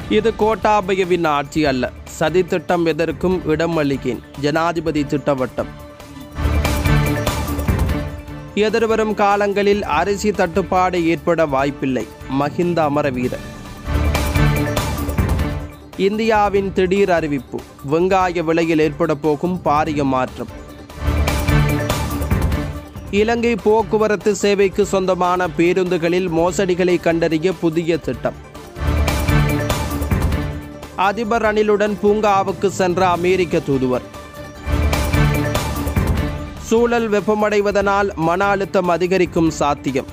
இது கோட்டாபயவின் ஆட்சி அல்ல சதித்திட்டம் எதற்கும் இடமளிக்கேன் ஜனாதிபதி திட்டவட்டம் எதிர்வரும் காலங்களில் அரிசி தட்டுப்பாடு ஏற்பட வாய்ப்பில்லை மஹிந்த அமரவீரன் இந்தியாவின் திடீர் அறிவிப்பு வெங்காய விலையில் ஏற்பட போகும் பாரிய மாற்றம் இலங்கை போக்குவரத்து சேவைக்கு சொந்தமான பேருந்துகளில் மோசடிகளை கண்டறிய புதிய திட்டம் அதிபர் ரணிலுடன் பூங்காவுக்கு சென்ற அமெரிக்க தூதுவர் சூழல் வெப்பமடைவதனால் மன அழுத்தம் அதிகரிக்கும் சாத்தியம்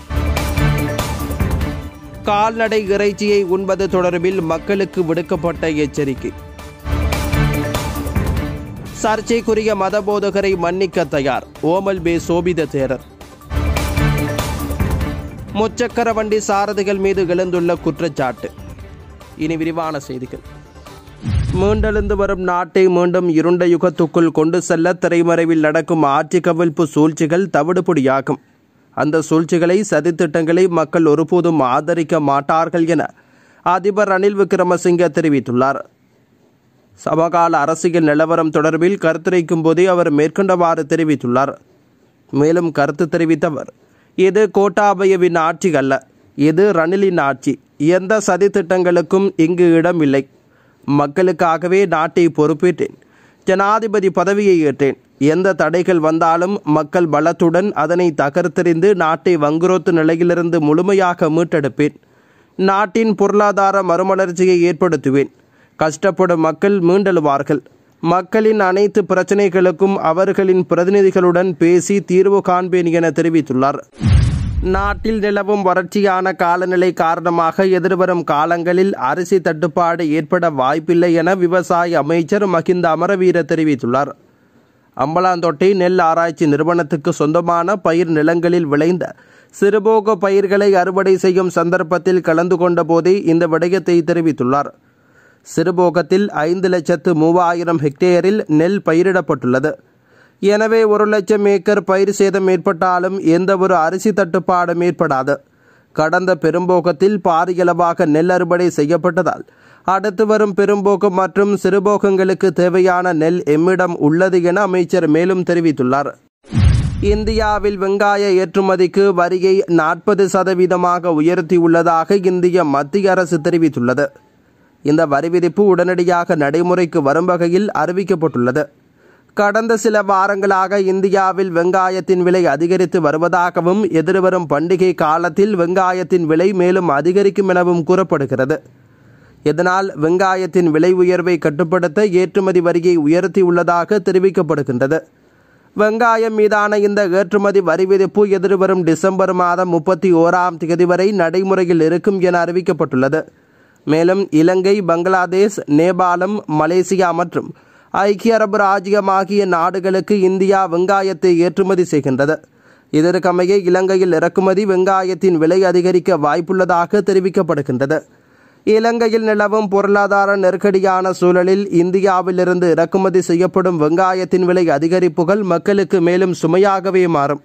கால்நடை இறைச்சியை உண்பது தொடர்பில் மக்களுக்கு விடுக்கப்பட்ட எச்சரிக்கை சர்ச்சைக்குரிய மதபோதகரை மன்னிக்க தயார் ஓமல் பே சோபித தேரர் முச்சக்கர வண்டி சாரதிகள் மீது எழுந்துள்ள குற்றச்சாட்டு இனி விரிவான செய்திகள் மீண்டெழுந்து வரும் நாட்டை மீண்டும் இருண்ட யுகத்துக்குள் கொண்டு செல்ல திரைமறைவில் நடக்கும் ஆட்சி கவிழ்ப்பு சூழ்ச்சிகள் தவிடுபொடியாகும் அந்த சூழ்ச்சிகளை சதித்திட்டங்களை மக்கள் ஒருபோதும் ஆதரிக்க மாட்டார்கள் என அதிபர் ரணில் விக்ரமசிங்க தெரிவித்துள்ளார் சமகால அரசியல் நிலவரம் தொடர்பில் கருத்துரைக்கும் போதே அவர் மேற்கொண்டவாறு தெரிவித்துள்ளார் மேலும் கருத்து தெரிவித்தவர் இது கோட்டாபயவின் ஆட்சி அல்ல இது ரணிலின் ஆட்சி எந்த சதித்திட்டங்களுக்கும் இங்கு இடமில்லை மக்களுக்காகவே நாட்டை பொறுப்பேற்றேன் ஜனாதிபதி பதவியை ஏற்றேன் எந்த தடைகள் வந்தாலும் மக்கள் பலத்துடன் அதனை தகர்த்தெறிந்து நாட்டை வங்குரோத்து நிலையிலிருந்து முழுமையாக மீட்டெடுப்பேன் நாட்டின் பொருளாதார மறுமலர்ச்சியை ஏற்படுத்துவேன் கஷ்டப்படும் மக்கள் மீண்டெழுவார்கள் மக்களின் அனைத்து பிரச்சனைகளுக்கும் அவர்களின் பிரதிநிதிகளுடன் பேசி தீர்வு காண்பேன் என தெரிவித்துள்ளார் நாட்டில் நிலவும் வறட்சியான காலநிலை காரணமாக எதிர்வரும் காலங்களில் அரிசி தட்டுப்பாடு ஏற்பட வாய்ப்பில்லை என விவசாய அமைச்சர் மகிந்த அமரவீர தெரிவித்துள்ளார் அம்பலாந்தொட்டை நெல் ஆராய்ச்சி நிறுவனத்துக்கு சொந்தமான பயிர் நிலங்களில் விளைந்த சிறுபோக பயிர்களை அறுவடை செய்யும் சந்தர்ப்பத்தில் கலந்து கொண்ட போதே இந்த விடயத்தை தெரிவித்துள்ளார் சிறுபோகத்தில் ஐந்து லட்சத்து மூவாயிரம் ஹெக்டேரில் நெல் பயிரிடப்பட்டுள்ளது எனவே ஒரு லட்சம் ஏக்கர் பயிர் சேதம் ஏற்பட்டாலும் எந்த ஒரு அரிசி தட்டுப்பாடும் ஏற்படாது கடந்த பெரும்போகத்தில் பாரியளவாக நெல் அறுவடை செய்யப்பட்டதால் அடுத்து வரும் பெரும்போகம் மற்றும் சிறுபோகங்களுக்கு தேவையான நெல் எம்மிடம் உள்ளது என அமைச்சர் மேலும் தெரிவித்துள்ளார் இந்தியாவில் வெங்காய ஏற்றுமதிக்கு வரியை நாற்பது சதவீதமாக உயர்த்தியுள்ளதாக இந்திய மத்திய அரசு தெரிவித்துள்ளது இந்த வரி விதிப்பு உடனடியாக நடைமுறைக்கு வரும் வகையில் அறிவிக்கப்பட்டுள்ளது கடந்த சில வாரங்களாக இந்தியாவில் வெங்காயத்தின் விலை அதிகரித்து வருவதாகவும் எதிர்வரும் பண்டிகை காலத்தில் வெங்காயத்தின் விலை மேலும் அதிகரிக்கும் எனவும் கூறப்படுகிறது இதனால் வெங்காயத்தின் விலை உயர்வை கட்டுப்படுத்த ஏற்றுமதி வரியை உயர்த்தியுள்ளதாக தெரிவிக்கப்படுகின்றது வெங்காயம் மீதான இந்த ஏற்றுமதி வரி விதிப்பு எதிர்வரும் டிசம்பர் மாதம் முப்பத்தி ஓராம் தேதி வரை நடைமுறையில் இருக்கும் என அறிவிக்கப்பட்டுள்ளது மேலும் இலங்கை பங்களாதேஷ் நேபாளம் மலேசியா மற்றும் ஐக்கிய அரபு ராஜ்யம் ஆகிய நாடுகளுக்கு இந்தியா வெங்காயத்தை ஏற்றுமதி செய்கின்றது இதற்கமைய இலங்கையில் இறக்குமதி வெங்காயத்தின் விலை அதிகரிக்க வாய்ப்புள்ளதாக தெரிவிக்கப்படுகின்றது இலங்கையில் நிலவும் பொருளாதார நெருக்கடியான சூழலில் இந்தியாவிலிருந்து இறக்குமதி செய்யப்படும் வெங்காயத்தின் விலை அதிகரிப்புகள் மக்களுக்கு மேலும் சுமையாகவே மாறும்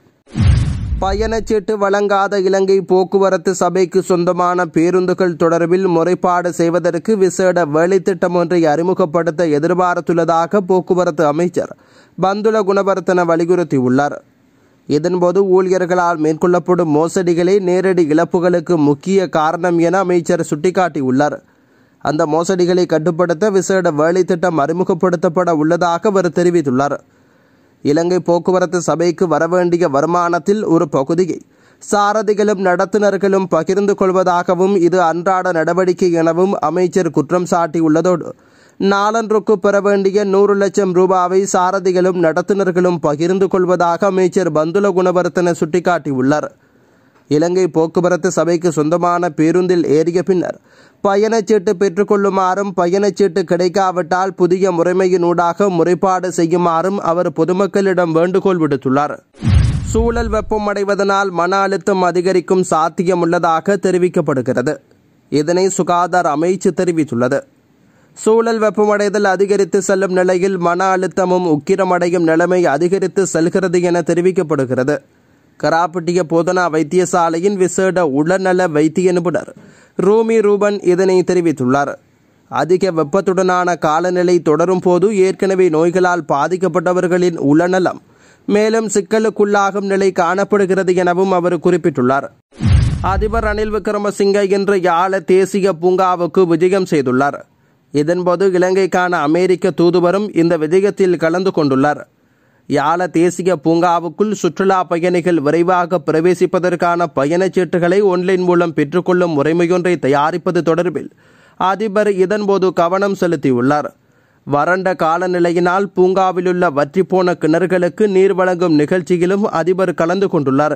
பயணச்சீட்டு வழங்காத இலங்கை போக்குவரத்து சபைக்கு சொந்தமான பேருந்துகள் தொடர்பில் முறைப்பாடு செய்வதற்கு விசேட வேலைத்திட்டம் ஒன்றை அறிமுகப்படுத்த எதிர்பார்த்துள்ளதாக போக்குவரத்து அமைச்சர் பந்துல குணவர்த்தன வலியுறுத்தியுள்ளார் இதன்போது ஊழியர்களால் மேற்கொள்ளப்படும் மோசடிகளே நேரடி இழப்புகளுக்கு முக்கிய காரணம் என அமைச்சர் சுட்டிக்காட்டியுள்ளார் அந்த மோசடிகளை கட்டுப்படுத்த விசேட வேலைத்திட்டம் அறிமுகப்படுத்தப்பட உள்ளதாக அவர் தெரிவித்துள்ளார் இலங்கை போக்குவரத்து சபைக்கு வரவேண்டிய வருமானத்தில் ஒரு பகுதியை சாரதிகளும் நடத்துனர்களும் பகிர்ந்து கொள்வதாகவும் இது அன்றாட நடவடிக்கை எனவும் அமைச்சர் குற்றம் சாட்டியுள்ளதோடு நாளன்றுக்கு பெற வேண்டிய நூறு லட்சம் ரூபாவை சாரதிகளும் நடத்துனர்களும் பகிர்ந்து கொள்வதாக அமைச்சர் பந்துல குணவர்த்தன சுட்டிக்காட்டியுள்ளார் இலங்கை போக்குவரத்து சபைக்கு சொந்தமான பேருந்தில் ஏறிய பின்னர் பயணச்சீட்டு பெற்றுக்கொள்ளுமாறும் பயணச்சீட்டு கிடைக்காவிட்டால் புதிய முறைமையினூடாக முறைப்பாடு செய்யுமாறும் அவர் பொதுமக்களிடம் வேண்டுகோள் விடுத்துள்ளார் சூழல் வெப்பமடைவதனால் மன அழுத்தம் அதிகரிக்கும் சாத்தியமுள்ளதாக தெரிவிக்கப்படுகிறது இதனை சுகாதார அமைச்சு தெரிவித்துள்ளது சூழல் வெப்பமடைதல் அதிகரித்து செல்லும் நிலையில் மன அழுத்தமும் உக்கிரமடையும் நிலைமை அதிகரித்து செல்கிறது என தெரிவிக்கப்படுகிறது கராப்பட்டிய போதனா வைத்தியசாலையின் விசேட உடல்நல வைத்திய நிபுணர் ரூமி ரூபன் இதனை தெரிவித்துள்ளார் அதிக வெப்பத்துடனான காலநிலை தொடரும் போது ஏற்கனவே நோய்களால் பாதிக்கப்பட்டவர்களின் உளநலம் மேலும் சிக்கலுக்குள்ளாகும் நிலை காணப்படுகிறது எனவும் அவர் குறிப்பிட்டுள்ளார் அதிபர் ரணில் விக்ரமசிங்க இன்று யாழ தேசிய பூங்காவுக்கு விஜயம் செய்துள்ளார் இதன்போது இலங்கைக்கான அமெரிக்க தூதுவரும் இந்த விஜயத்தில் கலந்து கொண்டுள்ளார் யாழ தேசிய பூங்காவுக்குள் சுற்றுலா பயணிகள் விரைவாக பிரவேசிப்பதற்கான பயணச்சீட்டுகளை ஒன்லைன் மூலம் பெற்றுக்கொள்ளும் முறைமையொன்றை தயாரிப்பது தொடர்பில் அதிபர் இதன்போது கவனம் செலுத்தியுள்ளார் வறண்ட காலநிலையினால் பூங்காவிலுள்ள வற்றிப்போன கிணறுகளுக்கு நீர் வழங்கும் நிகழ்ச்சியிலும் அதிபர் கலந்து கொண்டுள்ளார்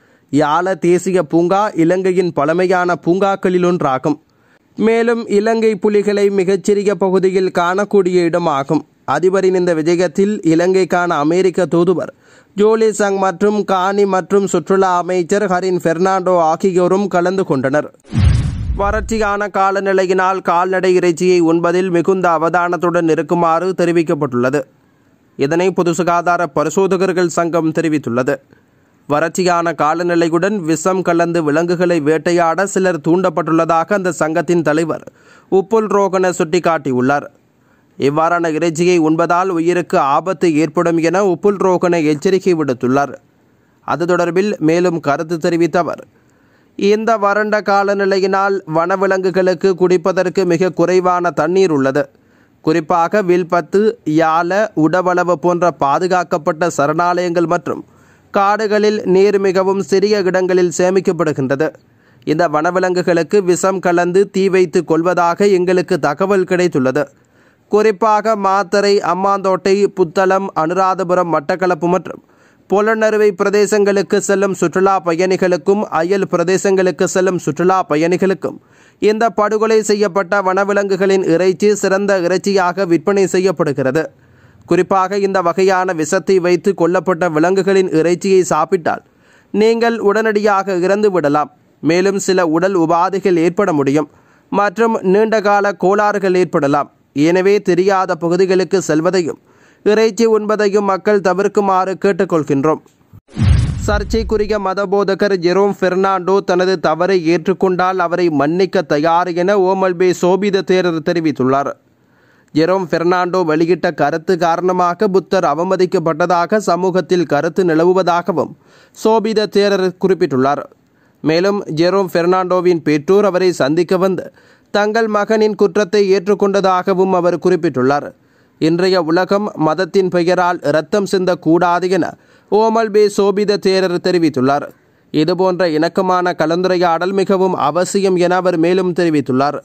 யாழ தேசிய பூங்கா இலங்கையின் பழமையான பூங்காக்களில் ஒன்றாகும் மேலும் இலங்கை புலிகளை மிகச்சிறிய பகுதியில் காணக்கூடிய இடமாகும் அதிபரின் இந்த விஜயத்தில் இலங்கைக்கான அமெரிக்க தூதுவர் ஜோலி சங் மற்றும் கானி மற்றும் சுற்றுலா அமைச்சர் ஹரின் பெர்னாண்டோ ஆகியோரும் கலந்து கொண்டனர் வறட்சியான காலநிலையினால் கால்நடை இறைச்சியை உண்பதில் மிகுந்த அவதானத்துடன் இருக்குமாறு தெரிவிக்கப்பட்டுள்ளது இதனை பொது சுகாதார பரிசோதகர்கள் சங்கம் தெரிவித்துள்ளது வறட்சியான காலநிலையுடன் விஷம் கலந்து விலங்குகளை வேட்டையாட சிலர் தூண்டப்பட்டுள்ளதாக அந்த சங்கத்தின் தலைவர் உப்புல் ரோகன சுட்டிக்காட்டியுள்ளார் இவ்வாறான இறைச்சியை உண்பதால் உயிருக்கு ஆபத்து ஏற்படும் என உப்புல் ரோகன எச்சரிக்கை விடுத்துள்ளார் அது தொடர்பில் மேலும் கருத்து தெரிவித்த அவர் இந்த வறண்ட காலநிலையினால் வனவிலங்குகளுக்கு குடிப்பதற்கு மிக குறைவான தண்ணீர் உள்ளது குறிப்பாக வில்பத்து யால உடவளவு போன்ற பாதுகாக்கப்பட்ட சரணாலயங்கள் மற்றும் காடுகளில் நீர் மிகவும் சிறிய இடங்களில் சேமிக்கப்படுகின்றது இந்த வனவிலங்குகளுக்கு விஷம் கலந்து தீ வைத்து கொள்வதாக எங்களுக்கு தகவல் கிடைத்துள்ளது குறிப்பாக மாத்தரை அம்மாந்தோட்டை புத்தளம் அனுராதபுரம் மட்டக்களப்பு மற்றும் புலனறுவை பிரதேசங்களுக்கு செல்லும் சுற்றுலா பயணிகளுக்கும் அயல் பிரதேசங்களுக்கு செல்லும் சுற்றுலா பயணிகளுக்கும் இந்த படுகொலை செய்யப்பட்ட வனவிலங்குகளின் இறைச்சி சிறந்த இறைச்சியாக விற்பனை செய்யப்படுகிறது குறிப்பாக இந்த வகையான விஷத்தை வைத்து கொல்லப்பட்ட விலங்குகளின் இறைச்சியை சாப்பிட்டால் நீங்கள் உடனடியாக இறந்து விடலாம் மேலும் சில உடல் உபாதைகள் ஏற்பட முடியும் மற்றும் நீண்டகால கோளாறுகள் ஏற்படலாம் எனவே தெரியாத பகுதிகளுக்கு செல்வதையும் இறைச்சி உண்பதையும் மக்கள் தவிர்க்குமாறு கேட்டுக்கொள்கின்றோம் சர்ச்சைக்குரிய மதபோதகர் ஜெரோம் பெர்னாண்டோ தனது தவறை ஏற்றுக்கொண்டால் அவரை மன்னிக்க தயார் என ஓமல்பே சோபித தேரர் தெரிவித்துள்ளார் ஜெரோம் பெர்னாண்டோ வெளியிட்ட கருத்து காரணமாக புத்தர் அவமதிக்கப்பட்டதாக சமூகத்தில் கருத்து நிலவுவதாகவும் சோபித தேரர் குறிப்பிட்டுள்ளார் மேலும் ஜெரோம் பெர்னாண்டோவின் பெற்றோர் அவரை சந்திக்க வந்து தங்கள் மகனின் குற்றத்தை ஏற்றுக்கொண்டதாகவும் அவர் குறிப்பிட்டுள்ளார் இன்றைய உலகம் மதத்தின் பெயரால் இரத்தம் சிந்தக்கூடாது என ஓமல் பே சோபித தேரர் தெரிவித்துள்ளார் இதுபோன்ற இணக்கமான கலந்துரையாடல் மிகவும் அவசியம் என அவர் மேலும் தெரிவித்துள்ளார்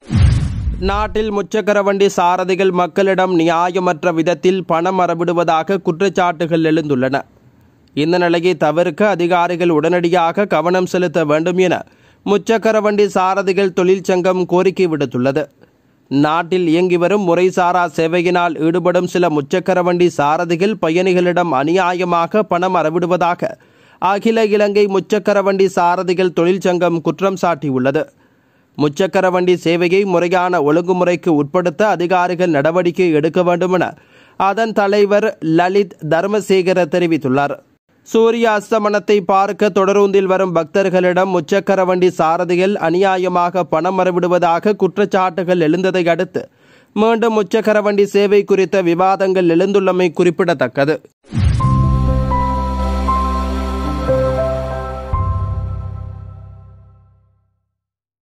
நாட்டில் முச்சக்கர வண்டி சாரதிகள் மக்களிடம் நியாயமற்ற விதத்தில் பணம் அறவிடுவதாக குற்றச்சாட்டுகள் எழுந்துள்ளன இந்த நிலையை தவிர்க்க அதிகாரிகள் உடனடியாக கவனம் செலுத்த வேண்டும் என முச்சக்கர வண்டி சாரதிகள் தொழிற்சங்கம் கோரிக்கை விடுத்துள்ளது நாட்டில் இயங்கி வரும் முறைசாரா சேவையினால் ஈடுபடும் சில முச்சக்கர வண்டி சாரதிகள் பயணிகளிடம் அநியாயமாக பணம் அறவிடுவதாக அகில இலங்கை முச்சக்கர வண்டி சாரதிகள் தொழிற்சங்கம் குற்றம் சாட்டியுள்ளது முச்சக்கர வண்டி சேவையை முறையான ஒழுங்குமுறைக்கு உட்படுத்த அதிகாரிகள் நடவடிக்கை எடுக்க வேண்டும் என அதன் தலைவர் லலித் தர்மசேகர தெரிவித்துள்ளார் சூரிய அஸ்தமனத்தை பார்க்க தொடரூந்தில் வரும் பக்தர்களிடம் முச்சக்கர வண்டி சாரதிகள் அநியாயமாக பணம் மறவிடுவதாக குற்றச்சாட்டுகள் எழுந்ததை அடுத்து மீண்டும் முச்சக்கர வண்டி சேவை குறித்த விவாதங்கள் எழுந்துள்ளமை குறிப்பிடத்தக்கது